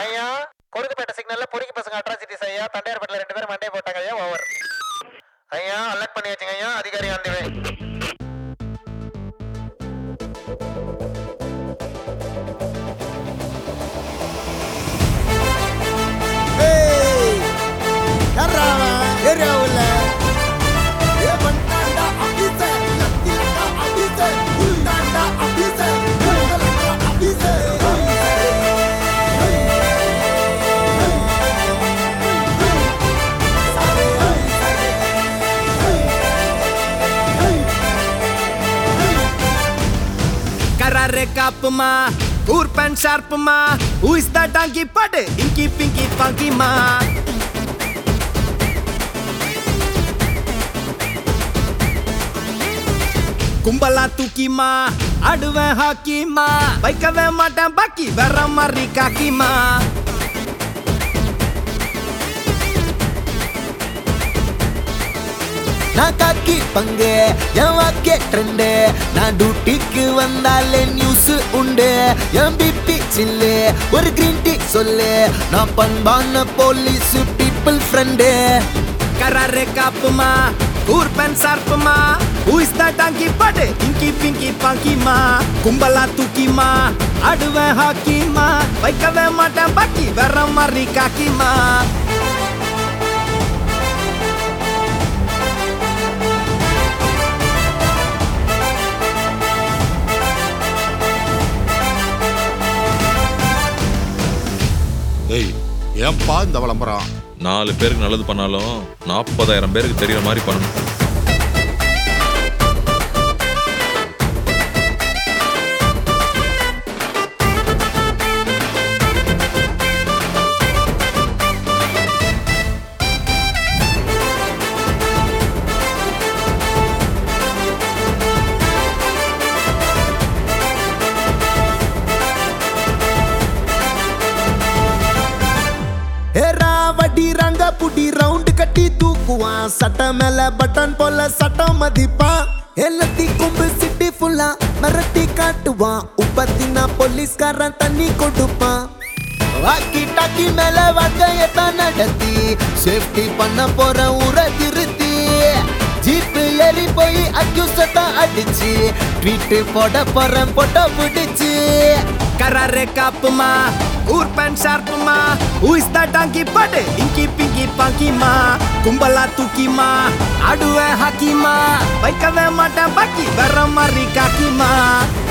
ஐயா கொடுக்குப்பேட்டை சிக்னல்ல பொறுக்கி பசங்க அட்ராசிட்டிஸ் ஐயா தண்டையார்பேட்டில் ரெண்டு பேரும் மண்டே போட்டாங்க ஐயா ஓவர் ஐயா அலர்ட் பண்ணி வச்சுங்க ஐயா அதிகாரி ஆண்டுவே ஏரியாவில் ஏ பண்ணாண்டா அபிசர் லத்திலா அபிசர் உண்டாண்டா அபிசர் உண்டலா அபிசர் கராரே காப்புமா கூர்பன் ஷார்ப்புமா ஹூ இஸ் த டாங்கி பாட்டு இங்கி பிங்கி பாங்கிமா கும்பலா தூக்கிமா ஆடுவேன் ஹாக்கிமா வைக்கவே மாட்டேன் பாக்கி வேற மாதிரி காக்கிமா நான் காக்கி பங்கு என் வாக்கே ட்ரெண்டு நான் டியூட்டிக்கு வந்தாலே நியூஸ் உண்டு என் பிபி சில்லு ஒரு கிரீன் டீ சொல்லு நான் பண்பான போலீஸ் பீப்புள் ஃப்ரெண்டு கராரே காப்புமா கூர்பன் ஷார்ப்புமா ஹூ இஸ் த டாங்கி பாட்டு இங்கி பிங்கி பாங்கிமா கும்பலா தூக்கிமா ஆடுவேன் ஹாக்கிமா வைக்கவே மாட்டேன் பாக்கி வேற மாதிரி காக்கிமா ஏய் ஏன்பா இந்த விளம்பரம் நாலு பேருக்கு நல்லது பண்ணாலும் நாற்பதாயிரம் பேருக்கு தெரியற மாதிரி பண்ணணும் ஏரா வட்டி ரங்க புடி ரவுண்டு கட்டி தூக்குவான் சட்ட மேல பட்டன் போல சட்டம் மதிப்பான் எல்லாத்தி கொம்பு சிட்டி ஃபுல்லா மிரட்டி காட்டுவான் உப்பத்தினா போலீஸ்காரன் தண்ணி கொடுப்பான் வாக்கி டாக்கி மேல வாக்கையத்தான் நடத்தி சேஃப்டி பண்ண போற ஊரை திருத்தி ஜீப்பு ஏறி போய் அக்யூசட்டா அடிச்சு ட்வீட் போட போறேன் போட்டோ பிடிச்சு கராரே காப்புமா கூர்பன் ஷார்ப்புமா ஹூ இஸ் த டாங்கி பாட்டு இங்கி பிங்கி பாங்கிமா கும்பலா தூக்கிமா ஆடுவேன் ஹாக்கிமா வைக்கவே மாட்டேன் பாக்கி வேற மாதிரி காக்கிமா